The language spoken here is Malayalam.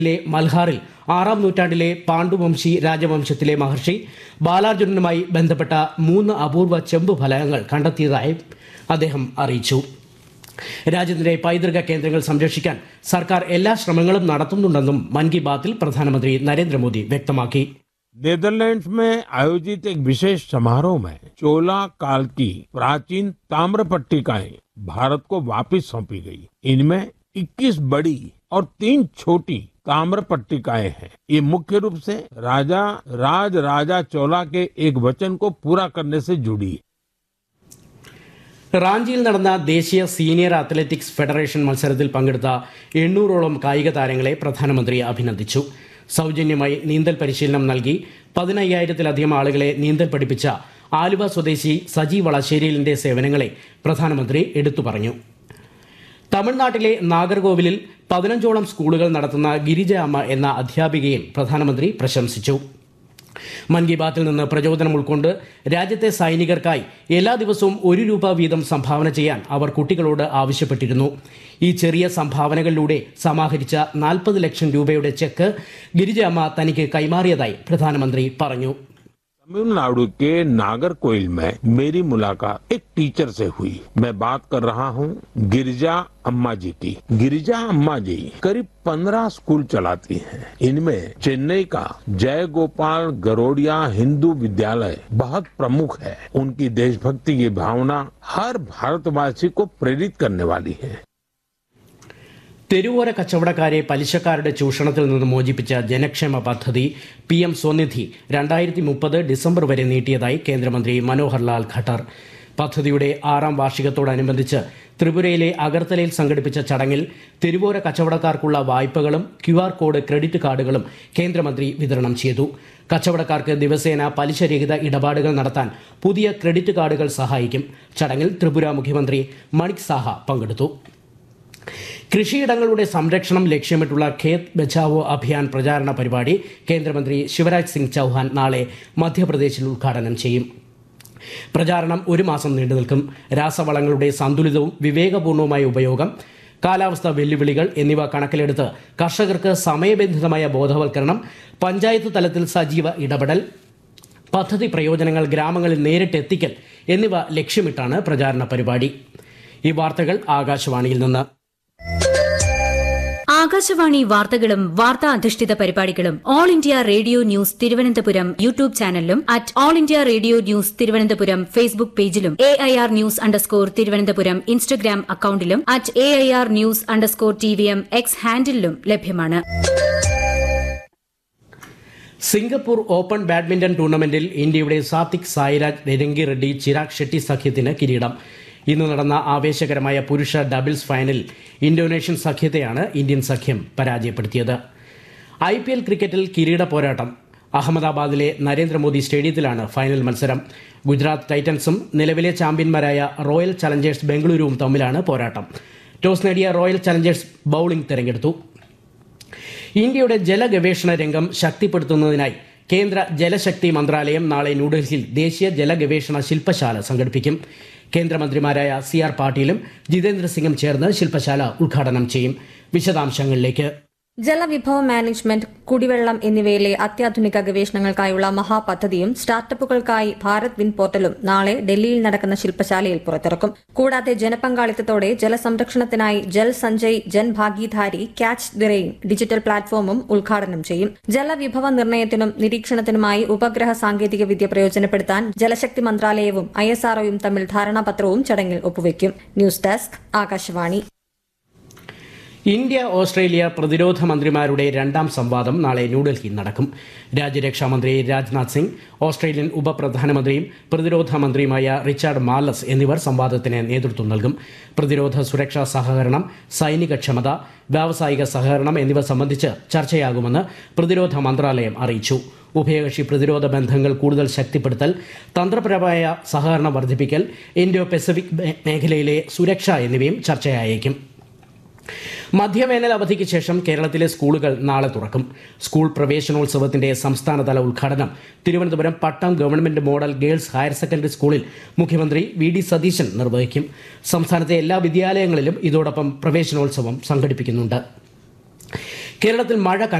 ിലെ മൽഹാറിൽ ആറാം നൂറ്റാണ്ടിലെ പാണ്ഡുവംശി രാജവംശത്തിലെ മഹർഷി ബാലാർജുനനുമായി ബന്ധപ്പെട്ട മൂന്ന് അപൂർവ ചെമ്പ് ഫലകങ്ങൾ കണ്ടെത്തിയതായി അദ്ദേഹം അറിയിച്ചു രാജ്യത്തിന്റെ പൈതൃക കേന്ദ്രങ്ങൾ സംരക്ഷിക്കാൻ സർക്കാർ എല്ലാ ശ്രമങ്ങളും നടത്തുന്നുണ്ടെന്നും മൻ കി ബാത്തിൽ പ്രധാനമന്ത്രി നരേന്ദ്രമോദി വ്യക്തമാക്കി नेदरलैंड्स में आयोजित एक विशेष समारोह में चोला काल की प्राचीन ताम्र पट्टिकाएं भारत को वापस सौंपी गई इनमें 21 बड़ी और तीन छोटी ताम्र पट्टिकाएं हैं ये मुख्य रूप से राजा राज राजा चोला के एक वचन को पूरा करने से जुड़ी है റാഞ്ചിയിൽ നടന്ന ദേശീയ സീനിയർ അത്ലറ്റിക്സ് ഫെഡറേഷൻ മത്സരത്തിൽ പങ്കെടുത്ത എണ്ണൂറോളം കായിക താരങ്ങളെ പ്രധാനമന്ത്രി അഭിനന്ദിച്ചു സൗജന്യമായി നീന്തൽ പരിശീലനം നൽകി പതിനയ്യായിരത്തിലധികം ആളുകളെ നീന്തൽ പഠിപ്പിച്ച ആലുവ സ്വദേശി സജി വളശ്ശേരിയിലിന്റെ സേവനങ്ങളെ പ്രധാനമന്ത്രി എടുത്തു പറഞ്ഞു തമിഴ്നാട്ടിലെ നാഗർകോവിലിൽ പതിനഞ്ചോളം സ്കൂളുകൾ നടത്തുന്ന ഗിരിജ അമ്മ എന്ന അധ്യാപികയും പ്രധാനമന്ത്രി പ്രശംസിച്ചു മൻ കി ബാത്തിൽ നിന്ന് പ്രചോദനം ഉൾക്കൊണ്ട് രാജ്യത്തെ സൈനികർക്കായി എല്ലാ ദിവസവും ഒരു രൂപ വീതം സംഭാവന ചെയ്യാൻ അവർ കുട്ടികളോട് ആവശ്യപ്പെട്ടിരുന്നു ഈ ചെറിയ സംഭാവനകളിലൂടെ സമാഹരിച്ച നാൽപ്പത് ലക്ഷം രൂപയുടെ ചെക്ക് ഗിരിജ അമ്മ തനിക്ക് കൈമാറിയതായി പ്രധാനമന്ത്രി പറഞ്ഞു तमिलनाडु के नागरकोइल में मेरी मुलाकात एक टीचर से हुई मैं बात कर रहा हूँ गिरिजा अम्मा जी की गिरिजा अम्मा जी करीब पंद्रह स्कूल चलाती हैं इनमें चेन्नई का जय गोपाल गरोडिया हिंदू विद्यालय बहुत प्रमुख है उनकी देशभक्ति की भावना हर भारतवासी को प्रेरित करने वाली है തെരുവോര കച്ചവടക്കാരെ പലിശക്കാരുടെ ചൂഷണത്തിൽ നിന്ന് മോചിപ്പിച്ച ജനക്ഷേമ പദ്ധതി പി എം സ്വനിധി രണ്ടായിരത്തി മുപ്പത് ഡിസംബർ വരെ നീട്ടിയതായി കേന്ദ്രമന്ത്രി മനോഹർ ലാൽ ഖട്ടർ പദ്ധതിയുടെ ആറാം വാർഷികത്തോടനുബന്ധിച്ച് ത്രിപുരയിലെ അഗർത്തലയിൽ സംഘടിപ്പിച്ച ചടങ്ങിൽ തെരുവോര കച്ചവടക്കാർക്കുള്ള വായ്പകളും ക്യു ആർ കോഡ് ക്രെഡിറ്റ് കാർഡുകളും കേന്ദ്രമന്ത്രി വിതരണം ചെയ്തു കച്ചവടക്കാർക്ക് ദിവസേന പലിശരഹിത ഇടപാടുകൾ നടത്താൻ പുതിയ ക്രെഡിറ്റ് കാർഡുകൾ സഹായിക്കും ചടങ്ങിൽ ത്രിപുര മുഖ്യമന്ത്രി മണിക് സാഹ പങ്കെടുത്തു കൃഷിയിടങ്ങളുടെ സംരക്ഷണം ലക്ഷ്യമിട്ടുള്ള ഖേത് ബച്ചാവോ അഭിയാൻ പ്രചാരണ പരിപാടി കേന്ദ്രമന്ത്രി ശിവരാജ് സിംഗ് ചൌഹാൻ നാളെ മധ്യപ്രദേശിൽ ഉദ്ഘാടനം ചെയ്യും പ്രചാരണം ഒരു മാസം നീണ്ടു നിൽക്കും രാസവളങ്ങളുടെ സന്തുലിതവും വിവേകപൂർണവുമായ ഉപയോഗം കാലാവസ്ഥ വെല്ലുവിളികൾ എന്നിവ കണക്കിലെടുത്ത് കർഷകർക്ക് സമയബന്ധിതമായ ബോധവൽക്കരണം പഞ്ചായത്ത് തലത്തിൽ സജീവ ഇടപെടൽ പദ്ധതി പ്രയോജനങ്ങൾ ഗ്രാമങ്ങളിൽ നേരിട്ട് എത്തിക്കൽ എന്നിവ ലക്ഷ്യമിട്ടാണ് പ്രചാരണ പരിപാടി ഈ വാർത്തകൾ ആകാശവാണിയിൽ നിന്ന് ആകാശവാണി വാർത്തകളും വാർത്താ അധിഷ്ഠിത പരിപാടികളും All India Radio news Thiruvananthapuram YouTube ചാനലിലും at All India Radio news Thiruvananthapuram Facebook പേജിലും A I R news underscore Thiruvananthapuram Instagram അക്കൌണ്ടിലും at A I R news underscore T V M X ഹാൻഡിലും ലഭ്യമാണ് സിംഗപ്പൂർ ഓപ്പൺ ബാഡ്മിന്റൺ ടൂർണമെന്റിൽ ഇന്ത്യയുടെ സാത്വിക് സായിരാജ് രംഗി റെഡ്ഡി ചിരാഗ് ഷെട്ടി സഖ്യത്തിന് കിരീടം ഇന്ന് നടന്ന ആവേശകരമായ പുരുഷ ഡബിൾസ് ഫൈനലിൽ ഇന്തോനേഷ്യൻ സഖ്യത്തെയാണ് ഇന്ത്യൻ സഖ്യം പരാജയപ്പെടുത്തിയത് ഐ പി എൽ ക്രിക്കറ്റിൽ കിരീട പോരാട്ടം അഹമ്മദാബാദിലെ നരേന്ദ്രമോദി സ്റ്റേഡിയത്തിലാണ് ഫൈനൽ മത്സരം ഗുജറാത്ത് ടൈറ്റൻസും നിലവിലെ ചാമ്പ്യന്മാരായ റോയൽ ചലഞ്ചേഴ്സ് ബംഗളൂരുവും തമ്മിലാണ് പോരാട്ടം ടോസ് നേടിയ റോയൽ ചലഞ്ചേഴ്സ് ബൌളിംഗ് തെരഞ്ഞെടുത്തു ഇന്ത്യയുടെ ജലഗവേഷണ രംഗം ശക്തിപ്പെടുത്തുന്നതിനായി കേന്ദ്ര ജലശക്തി മന്ത്രാലയം നാളെ ന്യൂഡൽഹിയിൽ ദേശീയ ജലഗവേഷണ ശില്പശാല സംഘടിപ്പിക്കും കേന്ദ്രമന്ത്രിമാരായ സി ആർ പാട്ടീലും ജിതേന്ദ്ര സിംഗും ചേർന്ന് ശില്പശാല ഉദ്ഘാടനം ചെയ്യും വിശദാംശങ്ങളിലേക്ക് ജലവിഭവ മാനേജ്മെന്റ് കുടിവെള്ളം എന്നിവയിലെ അത്യാധുനിക ഗവേഷണങ്ങൾക്കായുള്ള മഹാപദ്ധതിയും സ്റ്റാർട്ടപ്പുകൾക്കായി ഭാരത് വിൻ പോർട്ടലും നാളെ ഡൽഹിയിൽ നടക്കുന്ന ശില്പശാലയിൽ പുറത്തിറക്കും കൂടാതെ ജനപങ്കാളിത്തത്തോടെ ജലസംരക്ഷണത്തിനായി Jal Sanchay Jan Bhagidari catch the rain digital പ്ലാറ്റ്ഫോമും ഉദ്ഘാടനം ചെയ്യും ജലവിഭവ നിർണ്ണയത്തിനും നിരീക്ഷണത്തിനുമായി ഉപഗ്രഹ സാങ്കേതിക വിദ്യ പ്രയോജനപ്പെടുത്താൻ ജലശക്തി മന്ത്രാലയവും ഐ എസ് ആർഒയും തമ്മിൽ ധാരണാപത്രവും ചടങ്ങിൽ ഒപ്പുവയ്ക്കും news desk Akashvani India Australia പ്രതിരോധ മന്ത്രിമാരുടെ രണ്ടാം സംവാദം നാളെ ന്യൂഡൽഹിയിൽ നടക്കും രാജ്യരക്ഷാമന്ത്രി രാജ്നാഥ് സിംഗ് ഓസ്ട്രേലിയൻ ഉപപ്രധാനമന്ത്രിയും പ്രതിരോധ മന്ത്രിയുമായ റിച്ചാർഡ് മാർലസ് എന്നിവർ സംവാദത്തിന് നേതൃത്വം നൽകും പ്രതിരോധ സുരക്ഷാ സഹകരണം സൈനിക ക്ഷമത വ്യാവസായിക സഹകരണം എന്നിവ സംബന്ധിച്ച് ചർച്ചയാകുമെന്ന് പ്രതിരോധ മന്ത്രാലയം അറിയിച്ചു ഉഭയകക്ഷി പ്രതിരോധ ബന്ധങ്ങൾ കൂടുതൽ ശക്തിപ്പെടുത്തൽ തന്ത്രപരമായ സഹകരണം വർദ്ധിപ്പിക്കൽ ഇൻഡോ പസഫിക് മേ- മേഖലയിലെ സുരക്ഷ എന്നിവയും ചർച്ചയായേക്കും മധ്യവേനൽ അവധിക്ക് ശേഷം കേരളത്തിലെ സ്കൂളുകൾ നാളെ തുറക്കും സ്കൂൾ പ്രവേശനോത്സവത്തിന്റെ സംസ്ഥാനതല ഉദ്ഘാടനം Thiruvananthapuram Pattom government model girls higher secondary സ്കൂളിൽ മുഖ്യമന്ത്രി വി ഡി സതീശൻ നിർവഹിക്കും സംസ്ഥാനത്തെ എല്ലാ വിദ്യാലയങ്ങളിലും ഇതോടൊപ്പം പ്രവേശനോത്സവം സംഘടിപ്പിക്കുന്നുണ്ട് കേരളത്തിൽ മഴ